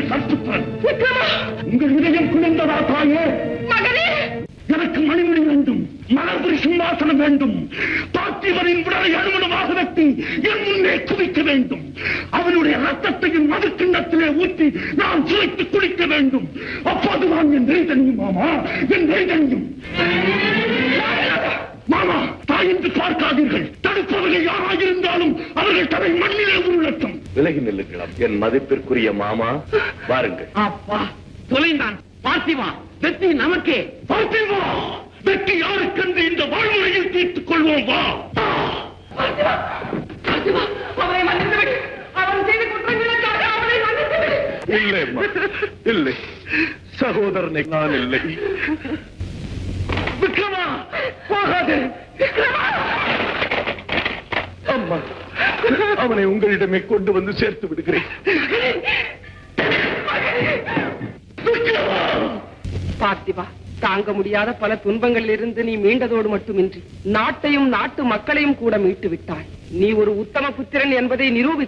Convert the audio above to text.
சற்றுப்பன் உங்கள் இதயம் குளிர்ந்ததா தாயே மகனே எனக்கு மணிமணி வேண்டும் மலர்புரி சிம்மாசனம் வேண்டும் பார்த்திபரின் விடலை அனுமணமாக வெட்டி என் முன்னே குவிக்க வேண்டும் அவனுடைய ரத்தத்தையும் மது கிண்ணத்திலே ஊற்றி நான் சுவைத்து குடிக்க வேண்டும் அப்போதுதான் என் வேதனையும் மாமா என் வேதனையும் மாமா தாய் என்று பார்க்காதீர்கள் தடுப்பவர்கள் யாராயிருந்தாலும் அவர்கள் தலை மண்ணிலே உருளட்டும் விலகி நில்லுங்களா என் மதிப்பிற்குரிய மாமா வாருங்கள் அப்பா தொலைந்தான் பார்த்திவா வெற்றி நமக்கே பார்த்திவா வெற்றி யாருக்கென்று இந்த வாழ்முறையில் தீர்த்துக் கொள்வோம் வா அவரை மன்னித்து விடு அவன் செய்த குற்றங்களுக்காக அவனை மன்னித்து விடு இல்லை அம்மா, இல்லை சகோதரனை நான் இல்லை விக்ரமா போகாது அம்மா அவனை உங்களிடமே கொண்டு வந்து சேர்த்து விடுகிறேன் பார்த்திபா தாங்க முடியாத பல துன்பங்களில் இருந்து நீ மீண்டதோடு மட்டுமின்றி நாட்டையும் நாட்டு மக்களையும் கூட மீட்டு விட்டாய் நீ ஒரு உத்தம புத்திரன் என்பதை நிரூபி